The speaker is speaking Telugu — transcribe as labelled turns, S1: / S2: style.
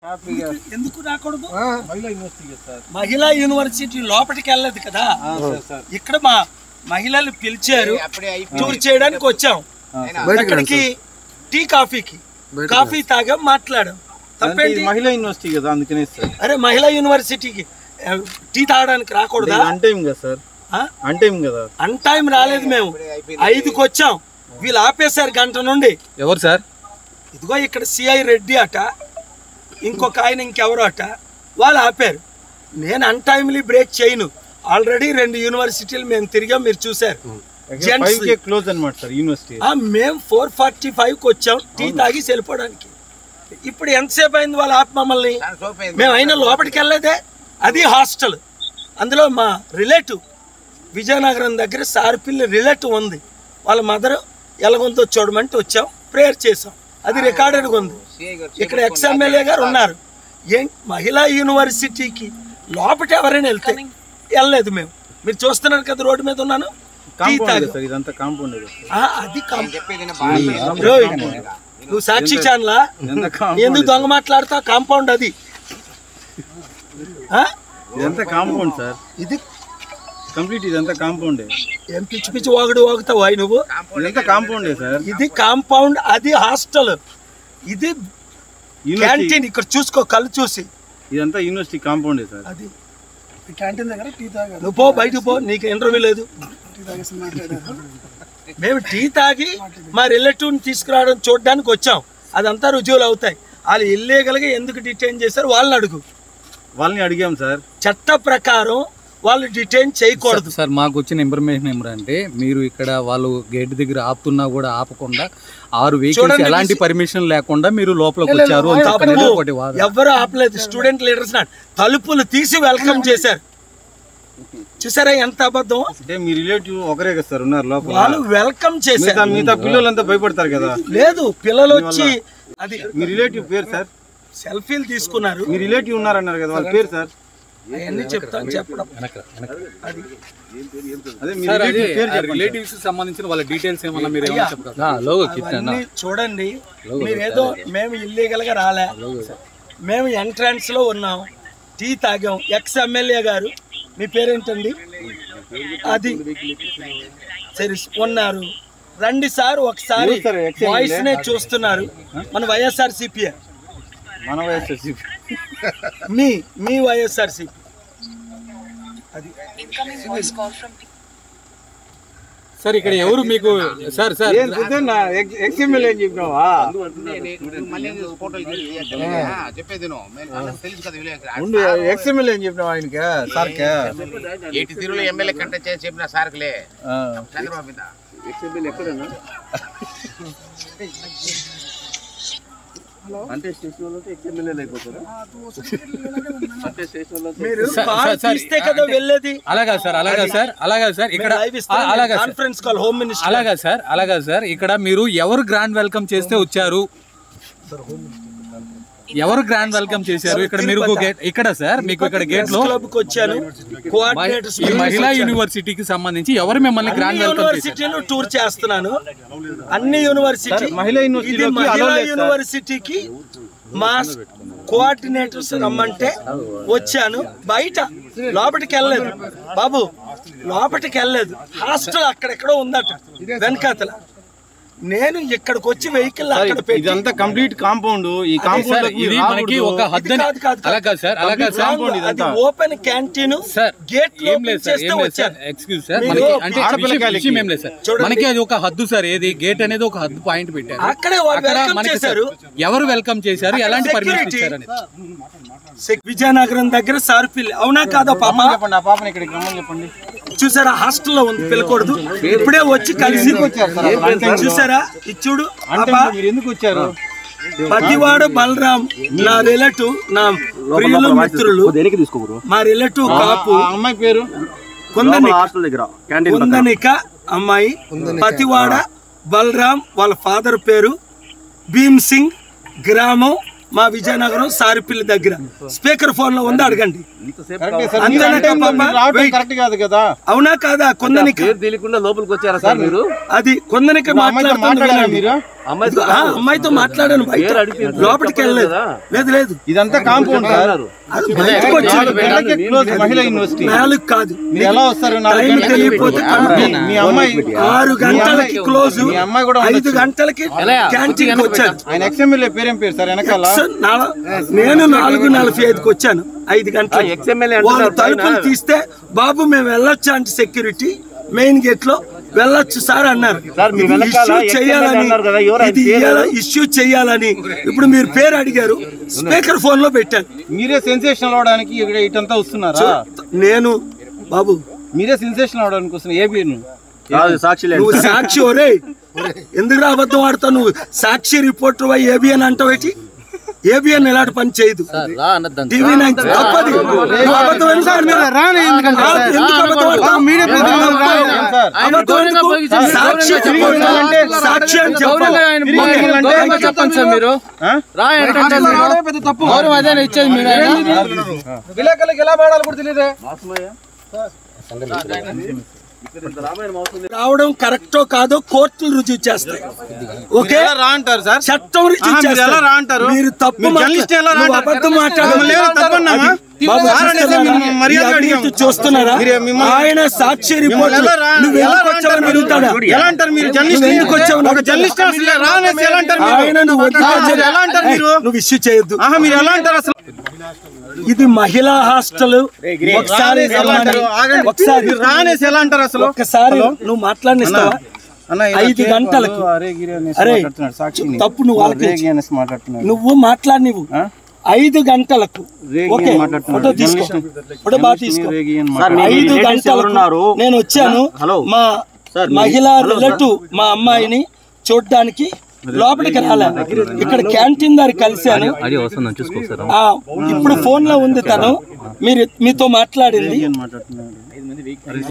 S1: హ్యాపీగా
S2: ఎందుకు రాకూడదు
S1: మహిళా యూనివర్సిటీ కదా సార్
S2: మహిళా యూనివర్సిటీ లోపలికి వెళ్ళలేదు కదా
S1: ఆ, సార్ సార్
S2: ఇక్కడ మా మహిళలు పిలిచారు టూర్ చేయడానికి వచ్చాం అక్కడికి టీ కాఫీకి కాఫీ తాగాం మాట్లాడాం
S1: అంటే
S2: తప్పేంటి
S1: ఇది మహిళా యూనివర్సిటీ కదా అందుకనే సార్
S2: అరే మహిళా యూనివర్సిటీకి ఆ, టీ తాగడానికి రాకూడదా
S1: అన్ టైం కదా సార్
S2: ఆ?
S1: అన్ టైం కదా
S2: అన్ టైం రాలేదు మేము ఐదుకి వచ్చాం వీళ్ళు ఆపేశారు గంట నుండి
S3: ఎవరు సార్
S2: ఇదిగో ఇక్కడ సిఐ రెడ్డి అట ఇంకొక ఆయన ఇంకెవరో అట వాళ్ళు ఆపారు నేను అన్ టైమ్లీ బ్రేక్ చేయను ఆల్రెడీ రెండు యూనివర్సిటీలు మేము తిరిగాం మీరు చూసారు Gents.
S1: ఫైవ్ కే క్లోజ్ అనమాట సార్ యూనివర్సిటీ
S2: ఆ, మేము ఫోర్ ఫార్టీ ఫైవ్కి వచ్చాం టీ తాగి వెళ్ళిపోవడానికి ఇప్పుడు ఎంతసేపు అయింది వాళ్ళు ఆపి మమ్మల్ని మేము అయినా లోపలికి వెళ్ళలేదే అది హాస్టల్ అందులో మా రిలేటివ్ విజయనగరం దగ్గర సార్పిల్లి రిలేటివ్ ఉంది వాళ్ళ మదర్ ఎలాగుందో చూడమంటే వచ్చాం ప్రేయర్ చేసాం అది రికార్డెడ్గా ఉంది ఇక్కడ ఎక్స్ ఎమ్మెల్యే గారు ఉన్నారు ఏం మహిళా యూనివర్సిటీకి లోపట ఎవరైనా వెళ్తే వెళ్ళలేదు మేము మీరు చూస్తున్నారు కదా రోడ్డు మీద ఉన్నాను టీ
S1: కాంపౌండ్
S2: తాగాం.
S1: సార్ ఇదంతా కాంపౌండ్ కదా సార్
S2: ఆ, అది కం- రోయ్, నువ్వు సాక్షి ఛానలా
S1: ఇదంతా
S2: ఎందుకు
S1: కాంపౌండ్
S2: దొంగ మాట్లాడతావు కాంపౌండ్ అది ఆ?
S1: ఇదంతా కాంపౌండ్ సార్
S2: ఇది
S1: కంప్లీట్ ఇదంతా కాంపౌండే
S2: ఏం పిచ్చి పిచ్చి వాగుడు వాగుతావు అయి నువ్వు
S1: ఇదంతా కాంపౌండే సార్
S2: ఇది కాంపౌండ్ అది హాస్టల్ ఇది
S1: యూనివర్సిటీ
S2: క్యాంటీన్ ఇక్కడ చూసుకో కళ్ళు చూసి
S1: ఇదంతా యూనివర్సిటీ కాంపౌండే సార్
S2: అది క్యాంటీన్ దగ్గర టీ తాగా నువ్వు పో బయటకు పో నీకు ఇంటర్వ్యూ లేదు మేము టీ తాగి మా రిలేటివ్ని తీసుకురావడం చూడడానికి వచ్చాం అదంతా రుజువులు అవుతాయి వాళ్ళు ఇల్లీగల్గా ఎందుకు డిటైన్ చేశారు వాళ్ళని అడుగు
S1: వాళ్ళని అడిగాం సార్
S2: చట్ట ప్రకారం వాళ్ళు డిటైన్ చేయకూడదు
S3: సార్ మాకు వచ్చిన ఇన్ఫర్మేషన్ ఏమిటంటే మీరు ఇక్కడ వాళ్ళు గేట్ దగ్గర ఆపుతున్నా కూడా ఆపకుండా ఆరు వెహికల్స్
S2: చూడండి,
S3: ఎలాంటి
S2: విసి-
S3: పర్మిషన్ లేకుండా మీరు లోపలికి వచ్చారు అని
S2: తప్పు.
S3: చెప్పనేది ఒకటి వాదన
S2: ఎవ్వరు ఆపలేదు స్టూడెంట్ లీడర్స్ తలుపులు తీసి వెల్కమ్ చేశారు చూసారా ఎంత అబద్ధం
S1: అంటే మీ రిలేటివ్ ఒకరే కదా సార్ ఉన్నారు లోపల
S2: వాళ్ళు వెల్కమ్
S1: మిగతా
S2: చేశారు
S1: మిగతా పిల్లలంతా భయపడతారు కదా
S2: లేదు పిల్లలు వచ్చి అది
S1: మీ రిలేటివ్ పేరు సార్
S2: సెల్ఫీలు తీసుకున్నారు
S1: మీ రిలేటివ్ ఉన్నారన్నారు కదా వాళ్ళ పేరు సార్
S2: అవన్నీ చెప్తాను చెప్పడం అది
S1: అదే మీ
S3: సార్ అది
S1: రిలేటివ్ పేరు చెప్పండి
S3: రిలేటివ్స్ సంబంధించిన వాళ్ళ డీటెయిల్స్ ఏమన్నా మీరు ఏమైనా చెప్పగలరా లోగో
S2: అవన్నీ చూడండి మీరేదో మేము ఇల్లీగల్ గా రాలే మేము ఎంట్రన్స్ లో ఉన్నాం టీ తాగాం ఎక్స్ ఎమ్మెల్యే గారు మీ పేరేంటండి అది సరే ఉన్నారు రండి సార్ ఒకసారి
S1: ఎవరు సార్ ex
S2: వాయిస్ నే చూస్తున్నారు మన వైఎస్ఆర్ సిపి
S1: మన వయసు
S2: మీ మీ వైఎస్ఆర్ సిపి అది
S3: సార్ ఇక్కడ ఎవరు మీకు సార్ సార్
S1: ఏం పొద్దున్న ఎక్స్ఎంఎల్ ఏం చెప్పినావా
S4: చెప్పేది తెలుసు కదా విలేకరు.
S1: ఉండు ఎక్స్ఎంఎల్ ఏం చెప్పినావా ఆయనకి సార్కే
S4: ఏటి తిరువులు ఎమ్మెల్యే కంటే చేసి చెప్పిన సార్కులే
S1: ఆ.
S4: చంద్రబాబు మీద
S2: మీరు
S3: సార్,
S2: కాల్
S3: సార్, సార్,
S2: తీస్తే కదా వెళ్ళేది
S3: అలాగా సార్ అలాగా సార్ అలాగా సార్ ఇక్కడ
S2: లైవ్
S3: ఆ, అలాగా sir
S2: conference call home minister
S3: అలాగా సార్ అలాగా సార్ ఇక్కడ మీరు ఎవరు గ్రాండ్ వెల్కమ్ చేస్తే వచ్చారు ఎవరు గ్రాండ్ వెల్కమ్ చేశారు ఇక్కడ మీరు గేట్ ఇక్కడ సార్ మీకు ఇక్కడ గేట్ లో
S2: క్లబ్ కి వచ్చాను కోఆర్డినేటర్స్
S3: ఈ మహిళా యూనివర్సిటీకి సంబంధించి ఎవరు మిమ్మల్ని గ్రాండ్
S2: అన్ని
S3: వెల్కమ్ చేశారు
S2: యూనివర్సిటీలు టూర్ చేస్తున్నాను అన్ని యూనివర్సిటీ
S1: సార్, మహిళా యూనివర్సిటీలోకి
S2: ఇది మహిళా
S1: allow లేదు సార్.
S2: యూనివర్సిటీకి మా కోఆర్డినేటర్స్ రమ్మంటే వచ్చాను బయట లోపలికి వెళ్ళలేదు బాబు లోపలికి వెళ్ళలేదు హాస్టల్ అక్కడెక్కడో ఉందట వెనకాతల నేను ఇక్కడికి వచ్చి వెహికల్ అక్కడ పెట్టి
S1: ఇదంతా కంప్లీట్ కాంపౌండ్ ఈ
S3: సార్,
S1: కాంపౌండ్
S3: ఇది మనకి ఒక హద్దు
S2: ఇది కాదు, కాదు, కాదు.
S3: అలా కాదు సార్ అలా కాదు సార్
S1: compound
S2: అది
S1: ఇదంతా.
S2: ఓపెన్ క్యాంటీన్
S3: సార్
S2: గేట్
S3: ఏం లేదు సార్ ఏం లేదు సార్
S2: వచ్చాను
S3: ఎక్స్క్యూజ్ సార్
S2: మీరు
S3: మనకి అంటే
S1: ఆడపిల్లకాయలకి
S3: విషయం- విషయం ఏం లేదు సార్
S2: చూడండి.
S3: మనకి అది ఒక హద్దు సార్ ఏది గేట్ అనేది ఒక హద్దు పాయింట్ పెట్టారు
S2: అక్కడే వాళ్ళు
S3: అక్కడ
S2: వెల్కమ్
S3: మనకి సార్
S2: చేశారు
S3: ఎవరు వెల్కమ్ చేశారు ఎలాంటి పర్మిషన్
S2: security.
S3: ఇచ్చారని
S2: విజయనగరం దగ్గర సార్పిల్లి అవునా కాదా పాప
S1: చెప్పండి ఆ పాపని ఇక్కడికి రమ్మని చెప్పండి
S2: చూసారా హాస్టల్లో ఉంది పిల్లకూడదు ఇప్పుడే వచ్చి కలిసి చూసారా ఇది చూడు
S1: అంటే
S2: పాప,
S1: మీరు ఎందుకు వచ్చారు
S2: పతివాడ బలరాం నా రిలేటివ్ నా ప్రియులు మిత్రులు మా రిలేటివ్ కాపు
S1: ఆ అమ్మాయి పేరు
S2: కొందనిక కొందనిక అమ్మాయి పతివాడ బలరాం వాళ్ళ ఫాదర్ పేరు భీమ్ సింగ్ గ్రామం మా విజయనగరం సారిపిల్లి దగ్గర స్పీకర్ ఫోన్ లో ఉంది అడగండి
S1: కరెక్టే సార్
S2: అంతేనా
S1: మీరు అంటే
S2: పాప?
S1: మీరు రావటం
S2: Wait.
S1: కరెక్ట్ కాదు కదా
S2: అవునా కాదా కొందనిక
S5: తెలియకుండా లోపలికి వచ్చారా సార్ మీరు
S2: అది కొందనిక
S1: ఆ అమ్మాయితో
S2: మాట్లాడుతుంది
S1: మాట్లాడారా
S2: వినండి.
S1: మీరు
S2: ఆ, అమ్మాయితో మాట్లాడాను బయట లోపలికి వెళ్ళలేదు లేదు లేదు
S1: ఇదంతా కాంపౌండ్ సార్
S2: అది బయటకు వచ్చాడు
S1: నాలుగు గంటలకే క్లోజ్ మహిళా యూనివర్సిటీ
S2: నాలుగు కాదు
S1: మీరు ఎలా వస్తారు నాలుగు
S2: టైం
S1: గంటలకి?
S2: తెలియకపోతే కనుక్కో.
S1: మీ అమ్మాయి
S2: ఆరు గంటలకి క్లోజ్
S1: మీ అమ్మాయి కూడా
S2: ఐదు
S1: ఉండొచ్చు.
S2: గంటలకి క్యాంటీన్ వచ్చాను
S1: ఆయన ఎక్స్ఎమ్మెల్యే పేరేం పేరు సార్ వెనకాల
S2: సార్, నా- నేను నాలుగు నలభై ఐదుకి వచ్చాను ఐదు గంటలు వాళ్ళు తలుపులు తీస్తే బాబు మేము వెళ్ళొచ్చా అంటే సెక్యూరిటీ మెయిన్ గేట్ లో వెళ్ళొచ్చు సార్ అన్నారు ఇది ఇష్యూ చేయాలని ఇది ఇష్యూ చేయాలని ఇప్పుడు మీరు పేరు అడిగారు స్పీకర్ ఫోన్ లో పెట్టాను
S1: మీరే సెన్సేషన్ అవడానికి ఇక్కడ ఇటంతా వస్తున్నారా
S2: నేను బాబు
S1: మీరే సెన్సేషన్ అవడానికి వస్తున్నారు ఏబీను
S2: నువ్వు సాక్షి ఒరే ఎందుకు రా అబద్ధం ఆడతావు నువ్వు సాక్షి రిపోర్టర్ వై ఏబిఎన్ అంటావు ఏంటి ఏబిఎన్ ఇలాంటి పని చేయదు
S3: రా అన్నద్దంత
S2: టీవీ నైన్ తప్పది నువ్వు అబద్ధం ఎందుకు ఆడినావు?
S1: రాని ఎందుకంటే
S2: ఆ, ఎందుకు అబద్ధం ఆడతావు?
S1: మీడియా ప్రతినిధులు రాని సార్
S2: అబద్ధం ఎందుకు? సాక్షి చెప్పాలి. సాక్షి అని చెప్పాలి. ఓకే.
S3: గౌరవంగా చెప్పండి సార్ మీరు
S1: ఆ?
S3: రా ఏంటంటే మీరు గౌరవం అదే ఇచ్చేది మీరు ఆయన.
S1: విలేకరులకు ఎలా పాడాలి కూడా తెలియదే
S2: రావడం కరెక్టో కాదో కోర్టులు రుజువు చేస్తాయి ఓకే
S1: ఎలా రా అంటారు సార్
S2: చట్టం రుజువు
S1: ఆహా, మీరు
S2: చేస్తాయి.
S1: ఎలా రా అంటారు?
S2: మీరు తప్పు
S1: మీరు
S2: మాట్లా-
S1: జర్నలిస్ట్ ఎలా రా
S2: నువ్వు
S1: అంటారు?
S2: అబద్ధం మాట్లాడాలి.
S1: మమ్మల్ని ఏమైనా తప్పన్నామా?
S2: బాబు,
S1: సార్ అనేసి
S2: చూస్తున్నారా?
S1: మేము మర్యాద
S2: ఈ అవినీతి
S1: అడిగాం.
S2: చూస్తున్నారా
S1: మీరు మిమ్మల్ని-
S2: ఆయన సాక్షి రిపోర్ట్
S1: మిమ్మల్ని ఎలా రా-
S2: నువ్వు
S1: ఎలా
S2: ఎందుకు
S1: రా
S2: వచ్చావని
S1: అంటారు?
S2: అడుగుతాడా
S1: ఎలా అంటారు మీరు జర్నలిస్ట్
S2: నువ్వు ఎందుకు వచ్చావు
S1: ఒక జర్నలిస్ట్ అసలు రా అనేసి ఎలా అంటారు మీరు?
S2: ఆయన నువ్వు వద్దు
S1: ఆహా,
S2: కాదు.
S1: మీరు ఎలా అంటారు మీరు
S2: నువ్వు ఇష్యూ చేయొద్దు
S1: ఆహా మీరు ఎలా అంటారు అసలు
S2: ఇది మహిళా హాస్టల్ ఒకసారి
S1: రానేసి ఎలా అంటారు? ఆగండి.
S2: ఒకసారి
S1: మీరు రానేసి ఎలా అంటారు అసలు
S2: ఒక్కసారి నువ్వు మాట్లాడినిస్తావా
S1: అన్న, ఇలా
S2: ఐదు
S1: చేతితో
S2: గంటలకు.
S1: అరే గిరి అనేసి
S2: అరే,
S1: మాట్లాడుతున్నాడు సాక్షిని.
S2: తప్పు నువ్వు వాళ్ళకి
S1: రేగి అనేసి మాట్లాడుతున్నాడు
S2: నువ్వు మాట్లాడి నువ్వు
S1: ఆ?
S2: ఐదు గంటలకు
S1: రేగి
S2: ఓకే
S1: అని మాట్లాడుతున్నాడు.
S2: ఫోటో తీసుకో
S1: జర్నలిస్ట్
S2: ఫోటో బాగా తీసుకో
S1: రేగి అని
S5: సార్,
S1: మాట్లాడుతున్నాడు.
S5: మీ
S2: ఐదు
S5: రిలేటివ్స్
S2: గంటలకు
S5: ఎవరున్నారు?
S2: నేను వచ్చాను
S5: హలో.
S2: మా
S5: సార్, మీ-
S2: మహిళా
S5: హలో,
S2: రిలేటివ్ మా అమ్మాయిని చూడడానికి లోపలికి రాలే ఇక్కడ క్యాంటీన్ దారి కలిశాను
S3: అది వస్తుందని చూసుకో సార్
S2: ఆ, ఇప్పుడు ఫోన్ లో ఉంది తను మీరు మీతో మాట్లాడింది
S1: రేగి అని మాట్లాడుతున్నాడు